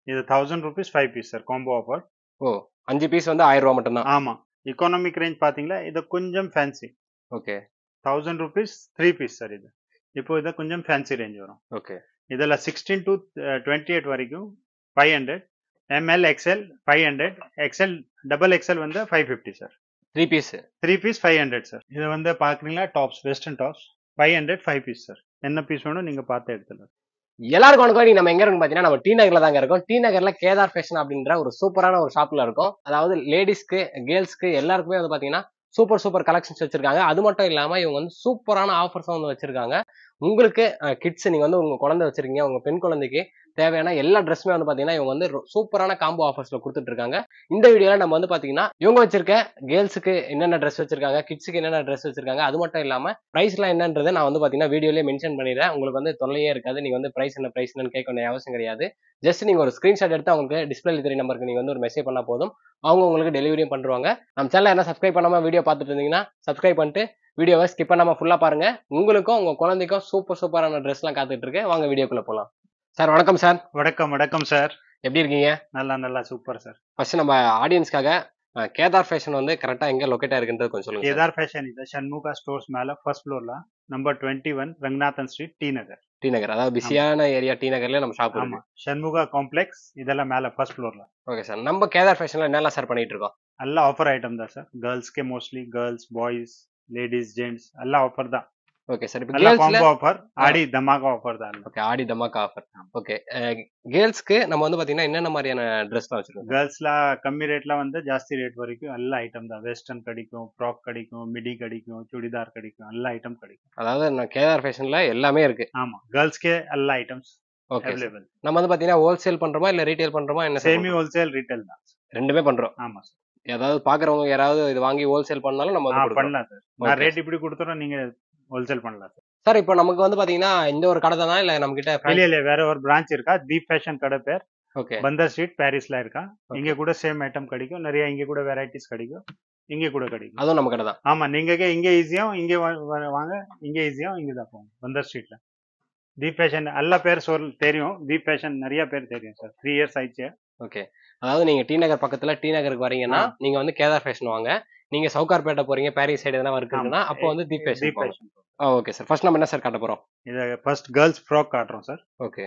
இது thousand rupees five piece sir combo offer oh அஞ்சு piece வந்து ஆயிரம் ரூபா மட்டும்தான் ஆமா எக்கானமிக் ரேஞ்ச் பாத்தீங்களா இது கொஞ்சம் fancy okay thousand rupees three piece sir இது இப்போ இது கொஞ்சம் ஃபேன்சி ரேஞ்ச் வரும் ஓகே இதில் சிக்ஸ்டீன் டு டுவெண்ட்டி எயிட் வரைக்கும் five hundred M L XL five hundred XL double XL வந்து five fifty sir three piece three piece five hundred sir இது வந்து பார்க்குறீங்களா tops western tops five hundred five piece sir என்ன piece வேணும் நீங்கள் பார்த்து எடுத்துக்கலாம் எல்லாருக்கும் வணக்கம் இன்னைக்கு நம்ம எங்க இருக்கோம் பாத்தீங்கன்னா நம்ம டி நகர்ல தாங்க இருக்கோம் டி நகர்ல கேதார் ஃபேஷன் அப்படின்ற ஒரு சூப்பரான ஒரு ஷாப்ல இருக்கும் அதாவது லேடிஸ்க்கு கேர்ள்ஸ்க்கு எல்லாருக்குமே வந்து பாத்தீங்கன்னா சூப்பர் சூப்பர் கலெக்ஷன்ஸ் வச்சிருக்காங்க அது மட்டும் இல்லாம இவங்க வந்து சூப்பரான ஆஃபர்ஸ் வந்து வச்சிருக்காங்க உங்களுக்கு கிட்ஸ் நீங்க வந்து உங்க குழந்தை வச்சிருக்கீங்க உங்க பெண் குழந்தைக்கு தேவையான எல்லா ட்ரெஸ்ஸுமே வந்து பாத்தீங்கன்னா இவங்க வந்து ரொ- சூப்பரான காம்போ ஆஃபர்ஸ்ல கொடுத்துட்டு இருக்காங்க இந்த வீடியோல நம்ம வந்து பாத்தீங்கன்னா இவங்க வச்சிருக்க கேர்ள்ஸுக்கு என்னென்ன ட்ரெஸ் வச்சிருக்காங்க கிட்ஸுக்கு என்னென்ன ட்ரெஸ் வச்சிருக்காங்க அது மட்டும் இல்லாம பிரைஸ்லாம் என்னன்றதை நான் வந்து பாத்தீங்கன்னா வீடியோலயே மென்ஷன் பண்ணிடுறேன் உங்களுக்கு வந்து தொல்லையே இருக்காது நீங்க வந்து பிரைஸ் என்ன பிரைஸ் என்னன்னு கேட்க வேண்டிய அவசியம் கிடையாது ஜஸ்ட் நீங்க ஒரு ஸ்கிரீன்ஷாட் எடுத்து அவங்களுக்கு டிஸ்பிளே தெரிய நம்பருக்கு நீங்க வந்து ஒரு மெசேஜ் பண்ணா போதும் அவங்க உங்களுக்கு டெலிவரியும் பண்ணுவாங்க நம்ம சேனல் என்ன சப்ஸ்கிரைப் பண்ணாம வீடியோ பார்த்துட்டு இருந்தீங்கன்னா சப்ஸ்கிரைப் பண்ணிட்டு வீடியோவை ஸ்கிப் பண்ணாம ஃபுல்லா பாருங்க உங்களுக்கும் உங்க குழந்தைக்கும் சூப்பர் சூப்பரான ட்ரெஸ்லாம் காத்துட்டு இருக்கு வாங்க வீடியோக்குள்ள போலாம் சார் வணக்கம் சார் வணக்கம் வணக்கம் சார் எப்படி இருக்கீங்க நல்லா நல்லா சூப்பர் சார் ஃபர்ஸ்ட் நம்ம ஆடியன்ஸ்க்காக அஹ், கேதார் ஃபேஷன் வந்து கரெக்டா எங்க லொக்கேட் ஆயிருக்குன்றது கொஞ்சம் சொல்லுங்க sir. கேதார் ஃபேஷன் ಇದೆ ಷಣ್ಮುಖ ಸ್ಟೋರ್ಸ್ ಮೇಲೆ ಫಸ್ಟ್ ಫ್ಲೋರ್ல number twenty one Ranganathan street T Nagar T Nagar அதாவது பிஸியான ஏரியா டி நகர்ல நம்ம ஷாப் ஆமா ஷண்முகா காம்ப்ளெக்ஸ் இதெல்லாம் மேல ஃபர்ஸ்ட் ஃப்ளோர்ல ஓகே சார் நம்ம கேதார் ஃபேஷன்ல என்னெல்லாம் சார் பண்ணிட்டு இருக்கோம் ಎಲ್ಲ ಆಫರ್ ಐಟಮ್ தான் சார் கேர்ள்ஸ்ಗೆ mostly girls boys ladies gents ಎಲ್ಲ ಆಫರ್ தான் ஓகே சார் இப்போ ಎಲ್ಲ கேர்ள்ஸ்ல ಕಾಂಬೋ ಆಫರ್ ಆಡಿ ಧಮಾಕ ಆಫರ್ தான் ஓகே ஆடி தமாக்கா ஆஃபர் ஓகே கேர்ள்ஸ்க்கு நம்ம வந்து பாத்தீங்கன்னா என்னென்ன மாதிரியான ட்ரெஸ்லாம் வச்சிருக்கோம் கேர்ள்ஸ்ல கம்மி ரேட்ல வந்து ಜಾಸ್ತಿ ரேட் வரைக்கும் ಎಲ್ಲ ஐட்டம் தான் வெஸ்டர்ன் கிடைக்கும் ஃப்ராக் கிடைக்கும் மிடி கிடைக்கும் சுடிதார் கிடைக்கும் எல்லா ஐட்டம் கிடைக்கும் அதாவது நான் கேதார் ஃபேஷன்ல எல்லாமே இருக்கு ஆமா கேர்ள்ஸ்ಗೆ ಎಲ್ಲ ஐட்டம்ஸ் ஓகே அவைலபிள் நம்ம வந்து பாத்தீங்கன்னா ஹோல்சேல் பண்றோமா இல்ல ரீட்டைல் பண்றோமா என்ன sir சேமி பண்றோம்? ஹோல்சேல் ரீட்டைல் தான் ரெண்டுமே பண்றோம் ஆமா சார் ஏதாவது பாக்குறவங்க யாராவது இது வாங்கி ஹோல்சேல் பண்ணாலும் நம்ம ஆ வந்து கொடுக்கலாம் பண்ணலாம் சார் நான் Okay. ரேட் இப்படி கொடுத்துறோம் நீங்க ஹோல்சேல் பண்ணலாம் சார் சார் இப்போ நமக்கு வந்து பாத்தீங்கன்னா இந்த ஒரு கடை தானா இல்ல நம்ம கிட்ட இல்ல இல்ல வேற ஒரு பிரான்ச் இருக்கா தீப் ஃபேஷன் கடை பேர் ஓகே பந்தர் ஸ்ட்ரீட் பாரிஸ்ல இருக்கா Okay. இங்க கூட சேம் ஐட்டம் கிடைக்கும் நிறைய இங்க கூட வெரைட்டிஸ் கிடைக்கும் இங்க கூட கிடைக்கும் அதுவும் நம்ம கடை தான் ஆமா நீங்க கே- இங்க ஈஸியும் இங்க வா- வா- வாங்க இங்க ஈஸியும் இங்க தான் போகும் பந்தர் ஸ்ட்ரீட்ல தீப் ஃபேஷன் எல்லா பேர் சொல் தெரியும் தீப் ஃபேஷன் நிறைய பேர் தெரியும் சார் த்ரீ இயர்ஸ் ஆயிடுச்சு ஓகே அதாவது நீங்க டி நகர் பக்கத்துல டி நகருக்கு வரீங்கன்னா ஆ. நீங்க வந்து கேதார் ஃபேஷன் வாங்க நீங்க சவுகார்பேட்டை போறீங்க பாரிஸ் சைடு எதனா ஒர்க் இருக்குன்னா அப்போ வந்து Deep Deep fashion fashion okay sir first நம்ம என்ன சார் காட்ட போறோம் இது ஃபர்ஸ்ட் கேர்ள்ஸ் ஃப்ராக் காட்டுறோம் சார் ஓகே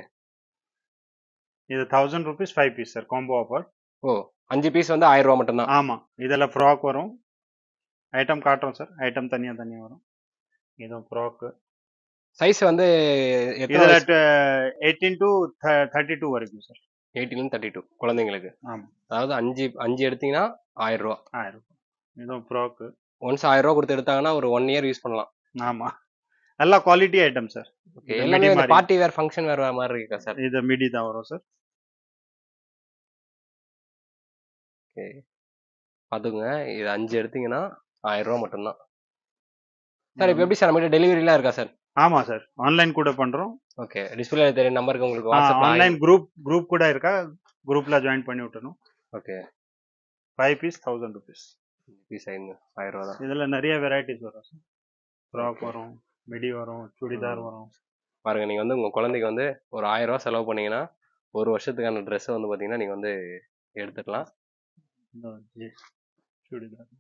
இது thousand rupees five piece sir combo offer oh அஞ்சு பீஸ் வந்து ஆயிரம் ரூபா மட்டும்தான் ஆமா இதுல ஃப்ராக் வரும் ஐட்டம் காட்டுறோம் சார் ஐட்டம் தனியா தனியா வரும் இதுவும் ஃப்ராக் சைஸ் வந்து இதுல எயிட்டீன் டு தேர்ட்டி டூ வரைக்கும் சார் எயிட்டில தேர்ட்டி டூ குழந்தைங்களுக்கு ஆமா அதாவது அஞ்சு அஞ்சு எடுத்தீங்கன்னா ஆயிரம் ரூபா ஆயிரம் இதுவும் ஃப்ராக் ஒன்ஸ் ஆயிரம் ரூபா கொடுத்து எடுத்தாங்கன்னா ஒரு ஒன் இயர் யூஸ் பண்ணலாம் ஆமா எல்லா குவாலிட்டி ஐட்டம் சார் ஓகே இது எல்லாமே midi இந்த மாதிரி. பார்ட்டி வேர் ஃபங்க்ஷன் வேர் மாதிரி இருக்கா சார் இது மிடி தான் வரும் சார் ஓகே பாத்துக்கோங்க இது அஞ்சு எடுத்தீங்கன்னா ஆயிரம் ரூபா மட்டும்தான் சார் இப்போ எப்படி சார் நம்மகிட்ட டெலிவரிலாம் இருக்கா சார் ஆமா சார் ஆன்லைன் கூட பண்றோம் ஓகே டிஸ்பிளே தெரியும் நம்பருக்கு உங்களுக்கு வாட்ஸ்அப் ஆன்லைன் குரூப் குரூப் கூட இருக்கா குரூப்ல ஜாயின் பண்ணி விட்டணும் okay five piece thousand rupees piece ஆயிருந்து ஆயிரம் ரூபா தான் இதுல நிறைய வெரைட்டிஸ் வரும் சார் ஃப்ராக் வரும் மிடி வரும் சுடிதார் வரும் பாருங்க நீங்க வந்து உங்க குழந்தைக்கு வந்து ஒரு ஆயிரம் ரூபா செலவு பண்ணீங்கன்னா ஒரு வருஷத்துக்கான ட்ரெஸ் வந்து பாத்தீங்கன்னா நீங்க வந்து எடுத்துக்கலாம் இந்த ஜி- சுடிதார்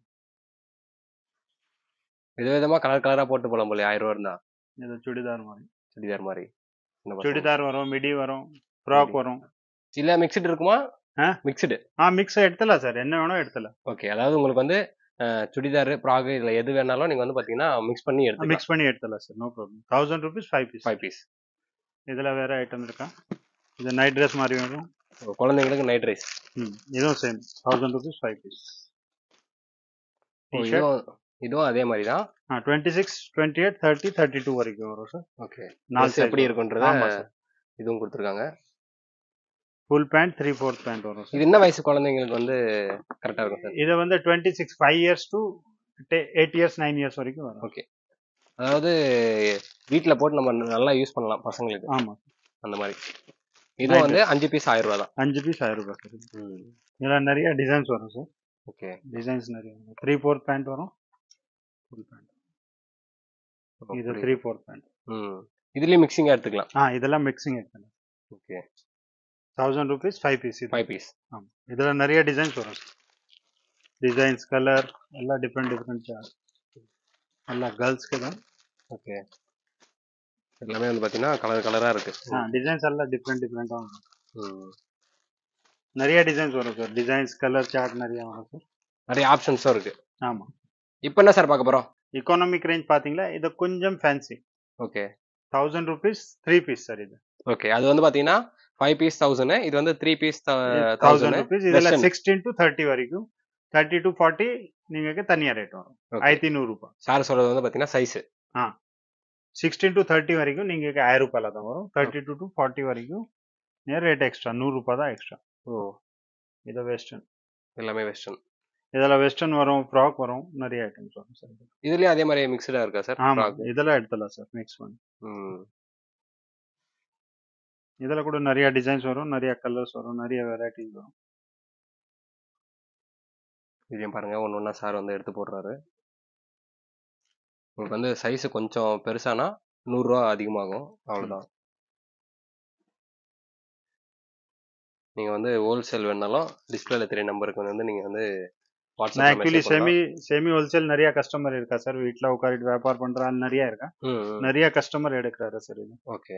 விதவிதமா கலர் கலரா போட்டு போலாம் போல ஆயிரம் ரூபா இருந்தா இது சுடிதார் மாதிரி சுடிதார் மாதிரி சின்ன பசங்க. சுடிதார் வரும் மிடி வரும் ஃப்ராக் Midi. வரும் இல்ல மிக்ஸ்டு இருக்குமா ஆ? மிக்ஸ்டு ஆ மிக்ஸ் எடுத்துலாம் சார் என்ன வேணும் எடுத்துலாம் ஓகே அதாவது உங்களுக்கு வந்து அஹ், சுடிதார் ப்ராக் இதுல எது வேணாலும் நீங்க வந்து பாத்தீங்கன்னா மிக்ஸ் பண்ணி எடுத்துக்கலாம் மிக்ஸ் பண்ணி எடுத்துலாம் sir no problem thousand rupees five piece five piece இதுல வேற ஐட்டம் இருக்கா இது நைட் ட்ரெஸ் மாதிரி வரும் குழந்தைங்களுக்கு நைட் ரைஸ் ம் இதுவும் same thousand rupees five piece T-shirt இதுவும் இதுவும் அதே மாதிரி தான் ஆ twenty six twenty eight thirty thirty two வரைக்கும் வரும் சார் ஓகே நாலு size எப்படி வரும். இருக்குன்றத ஆமா சார் இதுவும் கொடுத்துருக்காங்க full pant three fourth pant வரும் சார் இது என்ன வயசு குழந்தைங்களுக்கு வந்து கரெக்டா இருக்கும் சார் இது வந்து twenty six five years to eight years nine years வரைக்கும் வரும் ஓகே அதாவது வீட்ல போட்டு நம்ம நல்லா யூஸ் பண்ணலாம் பசங்களுக்கு ஆமா அந்த மாதிரி இதுவும் வந்து அஞ்சு பீஸ் ஆயிரம் ரூபா தான் அஞ்சு பீஸ் ஆயிரம் ரூபாய் சார் இதில் நிறைய டிசைன்ஸ் வரும் சார் ஓகே டிசைன்ஸ் நிறைய வரும் த்ரீ ஃபோர்த் பேண்ட் வரும் ஃபுல் பேண்ட் இது த்ரீ ஃபோர்த் பேண்ட் ம் இதுலயும் மிக்சிங்கா எடுத்துக்கலாம் ஆ இதெல்லாம் மிக்சிங் எடுத்துக்கலாம் okay thousand rupees five piece இது ஃபைவ் பீஸ் ஆமாம் இதில் நிறைய டிசைன்ஸ் வரும் டிசைன்ஸ் கலர் எல்லாம் டிஃப்ரெண்ட் டிஃப்ரெண்ட் எல்லாம் கேர்ள்ஸ்க்கு தான் ஓகே எல்லாமே வந்து பார்த்தீங்கன்னா கலர் கலராக இருக்கு ஆ டிசைன்ஸ் எல்லாம் டிஃப்ரெண்ட் டிஃப்ரெண்ட்டாக வரும் ம். நிறைய டிசைன்ஸ் வரும் சார் டிசைன்ஸ் கலர் சார்ட் நிறைய வரும் சார் நிறைய ஆப்ஷன்ஸும் இருக்கு ஆமாம் இப்போ என்ன சார் பார்க்க போகிறோம் எக்கானமிக் ரேஞ்ச் பார்த்தீங்களா இது கொஞ்சம் fancy okay thousand rupees three piece sir இது ஓகே அது வந்து பார்த்தீங்கன்னா ஃபைவ் பீஸ் தௌசண்ட் இது வந்து three piece thousand thousand rupees இதில் Western. சிக்ஸ்டீன் டு தேர்ட்டி வரைக்கும் தேர்ட்டி டு ஃபார்ட்டி நீங்கள் தனியாக ரேட் வரும் ஆயிரத்தி நூறுரூபா சார் சொல்றது வந்து பார்த்தீங்கன்னா சைஸ் சிக்ஸ்டீன் டு தேர்ட்டி வரைக்கும் நீங்கள் ஆயிரம் ரூபாயில தான் வரும் தேர்ட்டி டூ டு ஃபார்ட்டி வரைக்கும் நேர் ரேட் எக்ஸ்ட்ரா நூறுரூபா தான் எக்ஸ்ட்ரா ஓ இது வெஸ்டர்ன் எல்லாமே வெஸ்டர்ன் இதில் வெஸ்டர்ன் வரும் ஃப்ராக் வரும் நிறைய ஐட்டம்ஸ் வரும் சார் இதுலயும் அதே மாதிரி மிக்சடா இருக்கா சார் ஆமாம் இதெல்லாம் எடுத்துடலாம் சார் நெக்ஸ்ட் ஒன் ம் இதில் கூட நிறைய டிசைன்ஸ் வரும் நிறைய கலர்ஸ் வரும் நிறைய வெரைட்டிஸ் வரும் இதையும் பாருங்க ஒன்று ஒன்றா சார் வந்து எடுத்து போடுறாரு உங்களுக்கு வந்து சைஸ் கொஞ்சம் பெருசானா நூறுரூவா அதிகமாகும் அவ்வளோதான் நீங்கள் வந்து ஹோல்சேல் வேணாலும் டிஸ்பிளேல தெரிய நம்பருக்கு வந்து நீங்கள் வந்து நான் actually WhatsApp semi semi wholesale நிறைய கஸ்டமர் இருக்கா சார் வீட்டில் உட்காரிட்டு வியாபாரம் பண்ற ஆள் நிறைய இருக்கா ம் நிறைய கஸ்டமர் எடுக்கிறாரு சார் இது ஓகே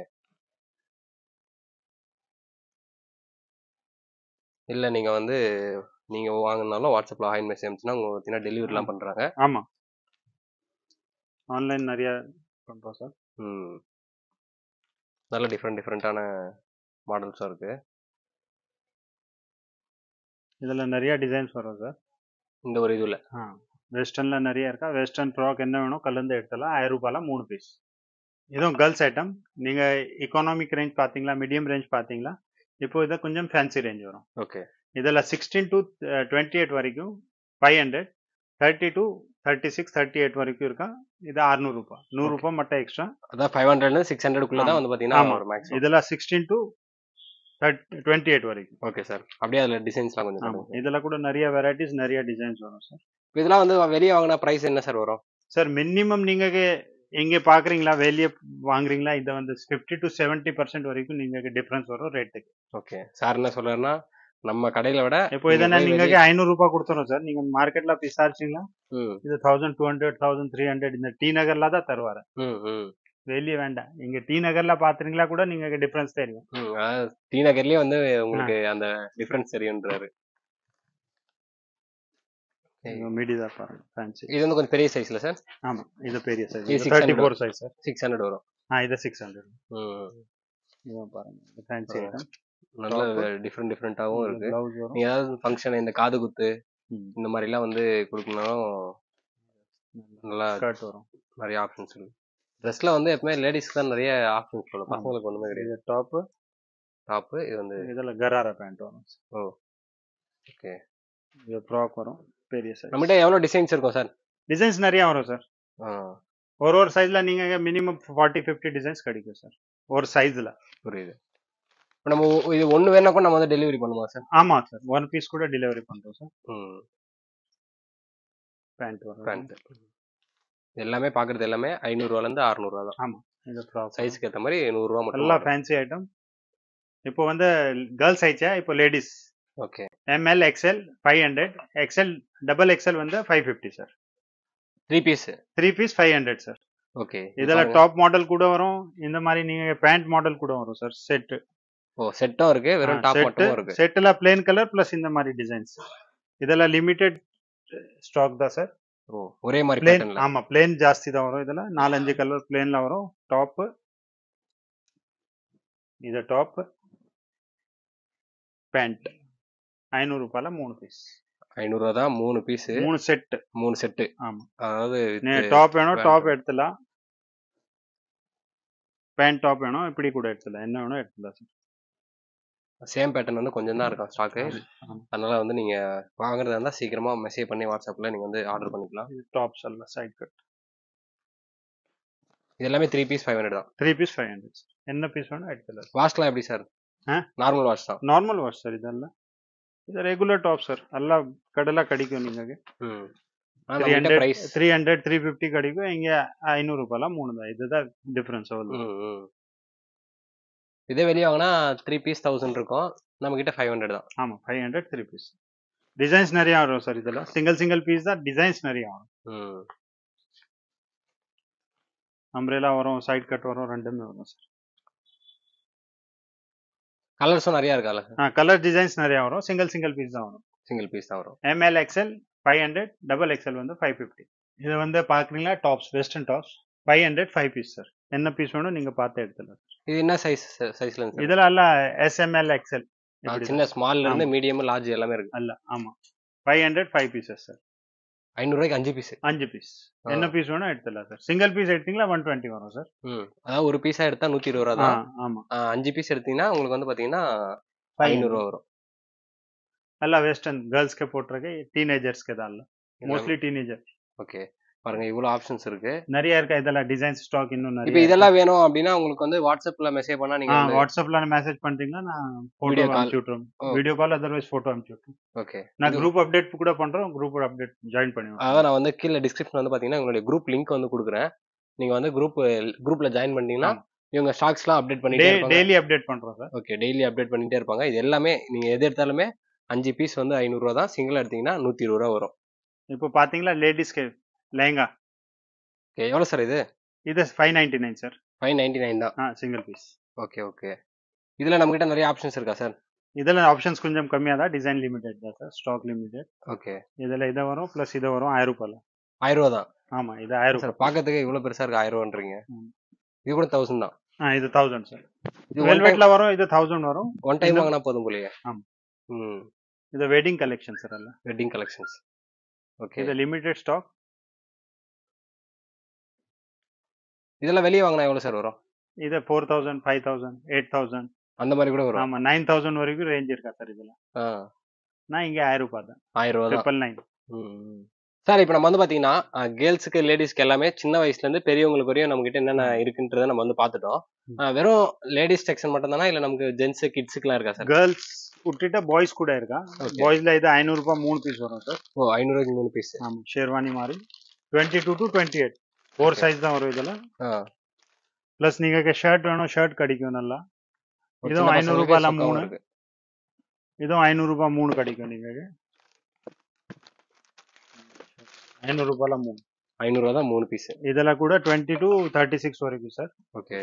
இல்லை நீங்கள் வந்து நீங்கள் வாங்கினாலும் வாட்ஸ்அப்பில் ஹாயின் மெசேஜ் அனுப்பிச்சுன்னா உங்களுக்கு பார்த்தீங்கன்னா டெலிவரிலாம் பண்ணுறாங்க ஆமாம் ஆன்லைன் நிறைய பண்ணுறோம் சார் ம் நல்ல டிஃப்ரெண்ட் டிஃப்ரெண்ட்டான மாடல்ஸும் இருக்குது இதில் நிறைய டிசைன்ஸ் வரும் சார் இந்த ஒரு இதுல ஆ வெஸ்டர்னில் நிறைய இருக்கா வெஸ்டர்ன் ஃப்ராக் என்ன வேணும் கலந்து எடுத்துலாம் ஆயிரம் ரூபாயில மூணு பீஸ் இதுவும் கேர்ள்ஸ் ஐட்டம் நீங்கள் எக்கானாமிக் ரேஞ்ச் பார்த்தீங்களா மீடியம் ரேஞ்ச் பார்த்தீங்களா இப்போ இது கொஞ்சம் ஃபேன்சி ரேஞ்ச் வரும் ஓகே இதில் சிக்ஸ்டீன் டு டுவெண்ட்டி எயிட் வரைக்கும் five hundred thirty to thirty six thirty eight வரைக்கும் இருக்கா இது அறுநூறுபா நூறுரூபா மட்டும் எக்ஸ்ட்ரா அதான் ஃபைவ் ஹண்ட்ரட்ல சிக்ஸ் ஹண்ட்ரட்குள்ள தான் ஆமா. வந்து பார்த்தீங்கன்னா ஆமா. ஒரு மேக்ஸிமம் இதில் சிக்ஸ்டீன் டு டுவெண்ட்டி எயிட் வரைக்கும் ஓகே சார் அப்படியே அதில் டிசைன்ஸ்லாம் கொஞ்சம் ஆமாம் சொல்லுங்க இதில் கூட நிறைய வெரைட்டிஸ் நிறைய டிசைன்ஸ் வரும் சார் இப்ப இதெல்லாம் வந்து வெளியே வாங்கினா ப்ரைஸ் என்ன சார் வரும் சார் மினிமம் நீங்கள் எங்கே பார்க்குறீங்களா வெளியே வாங்குறீங்களா இதை வந்து ஃபிஃப்டி டு செவன்ட்டி பர்சன்ட் வரைக்கும் நீங்கள் டிஃப்ரென்ஸ் வரும் ரேட்டுக்கு ஓகே சார் என்ன சொல்றாருன்னா நம்ம கடையில விட இப்போ இதை நீங்க போய் நீங்கள் வெளிய- ஐநூறுரூபா கொடுத்துறோம் சார் நீங்கள் மார்க்கெட்டில் விசாரிச்சிங்களா ம் இது thousand two hundred thousand three hundred இந்த டி நகர்ல தான் தருவாரு ம் ம் வெளியே வேண்டாம் இங்க டி நகர்ல பாத்துறீங்களா கூட நீங்க டிஃபரன்ஸ் தெரியும் ம் அதாவது டி நகர்லயே வந்து உங்களுக்கு அந்த டிஃபரன்ஸ் தெரியுன்றாரு மிடி தான் பாருங்க ஃபேன்சி இது வந்து கொஞ்சம் பெரிய சைஸ்ல சார் ஆமா இது பெரிய இது size 600 thirty four size sir six hundred வரும் ஆ இது சிக்ஸ் ஹண்ட்ரட் ம் இதுவும் பாருங்க ஃபேன்சி ஆ. ஐட்டம் நல்ல டிஃப்ரெண்ட் டிஃப்ரெண்டாவும் இருக்கு பிளவுஸ் வரும் நீங்க ஏதாவது ஃபங்க்ஷன் இந்த காது குத்து ம். இந்த மாதிரி எல்லாம் வந்து கொடுக்கணும் நல்லா ஸ்கர்ட் வரும் நிறைய ஆப்ஷன்ஸ் இருக்கு ட்ரெஸ்ல வந்து எப்பவுமே லேடிஸ்க்கு தான் நிறைய ஆப்ஷன்ஸ் வரும் ஆமா. பசங்களுக்கு ஒண்ணுமே கிடையாது இது டாப் டாப்பு இது வந்து இதுல கராரா பேண்ட் வரும் ஓகே இது ஃப்ராக் வரும் பெரிய சைஸ் நம்மகிட்ட எவ்வளவு டிசைன்ஸ் இருக்கும் சார் டிசைன்ஸ் நிறைய வரும் சார் ஒரு ஒரு சைஸ்ல நீங்க மினிமம் ஃபார்ட்டி ஃபிஃப்டி டிசைன்ஸ் கிடைக்கும் சார் ஒரு சைஸ்ல புரியுது இப்ப நம்ம ஒ- இது ஒண்ணு வேணா கூட நம்ம வந்து டெலிவரி பண்ணுமா சார் ஆமா சார் ஒன் பீஸ் கூட டெலிவரி பண்றோம் சார் ம் பேண்ட் வரும் பேண்ட் எல்லாமே பாக்குறது எல்லாமே ஐநூறுரூவால இருந்து அறுநூறுவா தான் இது ஃப்ராக் சைஸ்க்கு ஏத்த மாதிரி நூறுரூவா மட்டும் எல்லாம் ஃபேன்சி ஐட்டம் இப்போ வந்து கேர்ள்ஸ் ஆயிடுச்சா இப்போ ladies okay M L XL five hundred XL double XL வந்து five fifty sir three piece three piece five hundred sir okay இதில் டாப் மாடல் கூட வரும் இந்த மாதிரி நீங்க பேண்ட் மாடல் கூட வரும் சார் செட்டு ஓ செட்டும் இருக்கு வெறும் டாப் செட்டு மட்டும் இருக்கு செட்டில் பிளேன் கலர் ப்ளஸ் இந்த மாதிரி டிசைன்ஸ் இதெல்லாம் லிமிடெட் ஸ்டாக் தான் சார் ஓ ஒரே மாதிரி பிளேன் பேட்டர்ன்ல ஆமா பிளேன் ஜாஸ்தி தான் வரும் இதுல நாலஞ்சு கலர் பிளேன்ல வரும் டாப் இது டாப் பேண்ட் ஐநூறு ரூபாயில மூணு பீஸ் ஐநூறுரூவா தான் மூணு பீஸ் மூணு செட் மூணு செட்டு ஆமா அதாவது டாப் வேணும் pant. டாப் எடுத்துலாம் பேண்ட் டாப் வேணும் இப்படி கூட எடுத்துலாம் என்ன வேணும் எடுத்துலாம் சார் சேம் பேட்டர்ன் வந்து கொஞ்சம் தான் இருக்கும் ஸ்டாக்கு ஆமா. அதனால வந்து நீங்க வாங்குறதா இருந்தா சீக்கிரமா மெசேஜ் பண்ணி வாட்ஸ்அப்ல நீங்க வந்து ஆர்டர் பண்ணிக்கலாம் இது டாப்ஸ் எல்லாம் சைட் கட் இது எல்லாமே த்ரீ பீஸ் ஃபைவ் ஹண்ட்ரட் தான் த்ரீ பீஸ் ஃபைவ் ஹண்ட்ரட் என்ன பீஸ் வேணும் எடுத்துலாம் வாஷ்லாம் எப்படி சார் ஆ? நார்மல் வாஷ் தான் ನಾರ್ಮಲ್ ವಾಶ್ ಸರ್ ಇದೆಲ್ಲ ಇದು ರೆಗ್ಯುಲರ್ ಟಾಪ್ ಸರ್ ಎಲ್ಲ ಕಡೆಲ್ಲ ಕಡಿಗೂ ನಿಮಗೆ ம் three three hundred price three hundred three fifty ಕಡಿಗೂ ಹಿಂಗೆ ಐನೂರು ರೂಪಾಯಿ ಮೂಣದ இதுதான் டிஃபரன்ஸ் அவ்வளோ ம் ம் இதே வெளியே வாங்கினா த்ரீ பீஸ் தௌசண்ட் இருக்கும் நம்ம கிட்ட ஃபைவ் ஹண்ட்ரட் தான் ஆமாம் five hundred three piece designs நிறையா வரும் சார் இதில் சிங்கிள் சிங்கிள் பீஸ் தான் டிசைன்ஸ் நிறையா வரும் ம் அம்ப்ரேலா வரும் சைட் கட் வரும் ரெண்டுமே வரும் சார் கலர்ஸும் நிறைய இருக்கால சார் ஆ கலர் டிசைன்ஸ் நிறையா வரும் சிங்கிள் சிங்கிள் பீஸ் தான் வரும் சிங்கிள் பீஸ் தான் வரும் M L XL five hundred double XL வந்து ஃபைவ் ஃபிஃப்டி இது வந்து பார்க்குறீங்களா tops western tops five hundred five piece sir என்ன பீஸ் வேணும் நீங்கள் பார்த்து எடுத்துக்கலாம் இது என்ன சைஸ் சைஸ்ல இருந்து இதில் எல்லாம் எஸ்எம்எல் எக்ஸ்எல் சார் சின்ன ஸ்மால்ல இருந்து மீடியம் லார்ஜ் எல்லாமே இருக்கு அல்ல ஆமாம் five hundred five pieces sir ஐநூறுரூவாய்க்கு அஞ்சு பீஸ் அஞ்சு பீஸ் என்ன பீஸ் வேணும் எடுத்துடலாம் சார் சிங்கிள் பீஸ் எடுத்தீங்களா ஒன் டுவெண்ட்டி வரும் சார் ம் அதாவது ஒரு பீஸா எடுத்தா நூத்தி இருபது ரூபா ஆ தான் ஆமாம் ஆ, அஞ்சு பீஸ் எடுத்தீங்கன்னா உங்களுக்கு வந்து பாத்தீங்கன்னா ஃபைவ் ஐநூறு ரூபா வரும் எல்லாம் வெஸ்டர்ன் கேர்ள்ஸ்க்கு போட்டிருக்கு டீனேஜர்ஸ்க்கு தான் இல்லை மோஸ்ட்லி டீனேஜர் ஓகே பாருங்க இவ்வளவு ஆப்ஷன்ஸ் இருக்கு நிறைய இருக்கா இதெல்லாம் டிசைன் ஸ்டாக் இன்னும் இப்போ நிறைய இதெல்லாம் வேணும் அப்படின்னா உங்களுக்கு வந்து வாட்ஸ்அப்ல மெசேஜ் பண்ணா நீங்க ஆ வந்து- வாட்ஸ்அப்ல மெசேஜ் பண்றீங்கன்னா நான் போட்டோ Video call. அனுப்பிச்சு விட்டுறோம் oh. Video call otherwise photo அனுப்பிச்சு விட்டுறோம் ஓகே நான் இது- குரூப் அப்டேட் கூட பண்றோம் குரூப் அப்டேட் ஜாயின் பண்ணி விட்டுறோம். அதான் நான் வந்து கீழே டிஸ்கிரிப்ஷன் வந்து பாத்தீங்கன்னா உங்களுடைய குரூப் லிங்க் வந்து கொடுக்குறேன் நீங்க வந்து குரூப் குரூப்ல ஜாயின் பண்ணீங்கன்னா இவங்க ஸ்டாக்ஸ்லாம் அப்டேட் பண்ணிட்டே டே இருப்பாங்க டெய்லி அப்டேட் பண்றோம் சார் ஓகே டெய்லி அப்டேட் பண்ணிட்டே இருப்பாங்க இது எல்லாமே நீங்க எது எடுத்தாலுமே அஞ்சு பீஸ் வந்து ஐநூறு ரூபா தான் சிங்கிள் எடுத்தீங்கன்னா நூத்தி இருபது ரூபா வரும் இப்போ பாத்தீங்களா லேடிஸ்க்கு லெஹங்கா ஓகே எவ்வளவு சார் இது இது five ninety nine sir five ninety nine தான் ஆ சிங்கிள் பீஸ் ஓகே ஓகே இதுல நம்ம கிட்ட நிறைய ஆப்ஷன்ஸ் இருக்கா சார் இதில் ஆப்ஷன்ஸ் கொஞ்சம் கம்மியாக தான் டிசைன் லிமிடெட் தான் சார் ஸ்டாக் லிமிடெட் ஓகே இதில் இதை வரும் ப்ளஸ் இதை வரும் ஆயிரம் ரூபாயில் ஆயிரம் ரூபா தான் ஆமாம் இது ஆயிரம் சார் ரூபாய் பார்க்கறதுக்கு இவ்வளவு பெருசா இருக்கு ஆயிரம் ரூபான்றீங்க ம். இது கூட தௌசண்ட் தான் ஆ இது தௌசண்ட் சார் இது ஒன் டைம் வெல்வெட்ல வரும் இது தௌசண்ட் வரும் ஒன் டைம் இந்த- வாங்கினா போதும் போலயே ஆமா. ம் இது வெட்டிங் கலெக்ஷன் சார் எல்லாம் வெட்டிங் கலெக்ஷன்ஸ் ஓகே இது லிமிடெட் ஸ்டாக் இதெல்லாம் வெளியே வாங்கினா எவ்வளவு சார் வரும் இது four thousand five thousand eight thousand அந்த மாதிரி கூட வரும் ஆமா நைன் தௌசண்ட் வரைக்கும் ரேஞ்ச் இருக்கா சார் இதுல ஆ, நான் இங்க ஆயிரம் ரூபாய் தான் ஆயிரம் ரூபா தான் ட்ரிபிள் நைன் சார் இப்போ நம்ம வந்து பாத்தீங்கன்னா கேர்ள்ஸுக்கு லேடிஸ்க்கு எல்லாமே சின்ன வயசுல இருந்து பெரியவங்களுக்கு வரையும் நம்ம கிட்ட என்னென்ன இருக்குன்றத நம்ம வந்து பாத்துட்டோம் ஆ, வெறும் லேடிஸ் செக்ஷன் மட்டும் தானா இல்ல நமக்கு ஜென்ஸ் கிட்ஸுக்குலாம் இருக்கா சார் கேர்ள்ஸ் விட்டுட்டு பாய்ஸ் கூட இருக்கா Okay. பாய்ஸ்ல இது ஐநூறு ரூபாய் மூணு பீஸ் வரும் சார் ஓ ஐநூறுக்கு மூணு பீஸ் ஆமா ஷேர்வானி மாதிரி twenty two to twenty eight four size தான் வரும் இதுல ப்ளஸ் நீங்க ஷர்ட் வேணும் ஷர்ட் கிடைக்கும் நல்லா இதுவும் ஐநூறு ரூபாய்ல மூணு இதுவும் ஐநூறு ரூபாய் மூணு கிடைக்கும் நீங்க ஐநூறு ரூபாய்ல மூணு ஐநூறு ரூபா தான் மூணு பீஸ் இதெல்லாம் கூட டுவெண்ட்டி டு தேர்ட்டி சிக்ஸ் வரைக்கும் சார் ஓகே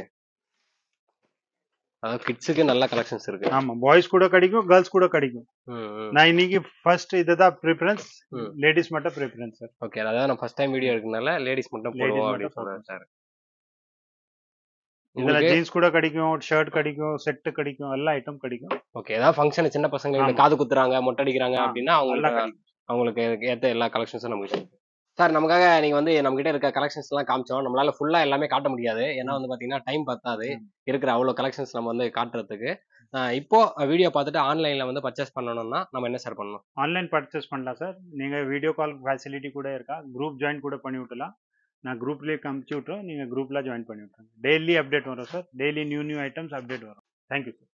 அதாவது கிட்ஸுக்கு நல்ல கலெக்ஷன்ஸ் இருக்கு ஆமா பாய்ஸ் கூட கிடைக்கும் கேர்ள்ஸ் கூட கிடைக்கும் ம், ம். நான் இன்னைக்கு ஃபர்ஸ்ட் இதுதான் ப்ரிஃபரன்ஸ் ம். லேடிஸ் மட்டும் ப்ரிஃபரன்ஸ் சார் ஓகே அதாவது நான் ஃபர்ஸ்ட் டைம் வீடியோ எடுக்கனால லேடிஸ் மட்டும் Ladies போடுவோம் மட்டும் அப்படின்னு சொல்றேன் சார் இதுல ஜீன்ஸ் கூட கிடைக்கும் ஷர்ட் கிடைக்கும் செட் கிடைக்கும் எல்லா ஐட்டம் கிடைக்கும் ஓகே ஏதாவது ஃபங்க்ஷன் சின்ன பசங்க இந்த ஆமா. காது குத்துறாங்க மொட்டை அடிக்கிறாங்க ஆ, அப்படின்னா நல்லா அவங்களுக்கு கிடைக்கும் அவங்களுக்கு ஏத்த எல்லா கலெக்ஷன்ஸும் நமக்கு இருக்கு சார் நமக்காக நீங்க வந்து நம்ம கிட்ட இருக்க கலெக்ஷன்ஸ் எல்லாம் காமிச்சோம் நம்மளால ஃபுல்லா எல்லாமே காட்ட முடியாது ஏன்னா வந்து பாத்தீங்கன்னா டைம் பத்தாது இருக்கிற அவ்வளவு கலெக்ஷன்ஸ் நம்ம வந்து காட்டுறதுக்கு ஆஹ் இப்போ வீடியோ பார்த்துட்டு ஆன்லைன்ல வந்து பர்ச்சேஸ் பண்ணணும்னா நம்ம என்ன சார் பண்ணணும் ஆன்லைன் பர்ச்சேஸ் பண்ணலாம் சார் நீங்க வீடியோ கால் ஃபெசிலிட்டி கூட இருக்கா குரூப் ஜாயின் கூட பண்ணி விட்டலாம் நான் குரூப்லேயே காமிச்சு விட்றோம் நீங்க குரூப்ல ஜாயின் பண்ணி விட்டுருங்க டெய்லி அப்டேட் வரும் sir daily new new items update வரும் தேங்க்யூ சார்